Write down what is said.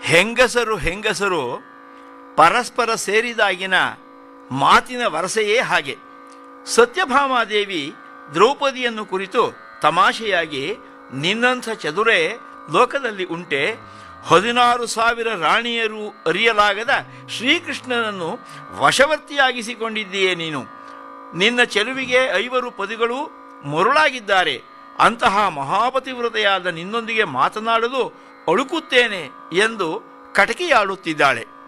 ಹೆಂಗಸರು ಹೆಂಗಸರು ಪರಸ್ಪರ ಸೇರಿದಾಗಿನ ಮಾತಿನ ವರಸೆಯೇ ಹಾಗೆ ಸತ್ಯಭಾಮಾದೇವಿ ದ್ರೌಪದಿಯನ್ನು ಕುರಿತು ತಮಾಷೆಯಾಗಿ ನಿನ್ನಂಥ ಚದುರೆ ಲೋಕದಲ್ಲಿ ಉಂಟೆ ಹದಿನಾರು ಸಾವಿರ ರಾಣಿಯರು ಅರಿಯಲಾಗದ ಶ್ರೀಕೃಷ್ಣನನ್ನು ವಶವರ್ತಿಯಾಗಿಸಿಕೊಂಡಿದ್ದೀಯೇ ನೀನು ನಿನ್ನ ಚೆಲುವಿಗೆ ಐವರು ಪದಿಗಳು ಮರುಳಾಗಿದ್ದಾರೆ ಅಂತಹ ಮಹಾಪತಿವ್ರತೆಯಾದ ನಿನ್ನೊಂದಿಗೆ ಮಾತನಾಡಲು ಅಳುಕುತ್ತೇನೆ ಎಂದು ಕಟಕಿಯಾಡುತ್ತಿದ್ದಾಳೆ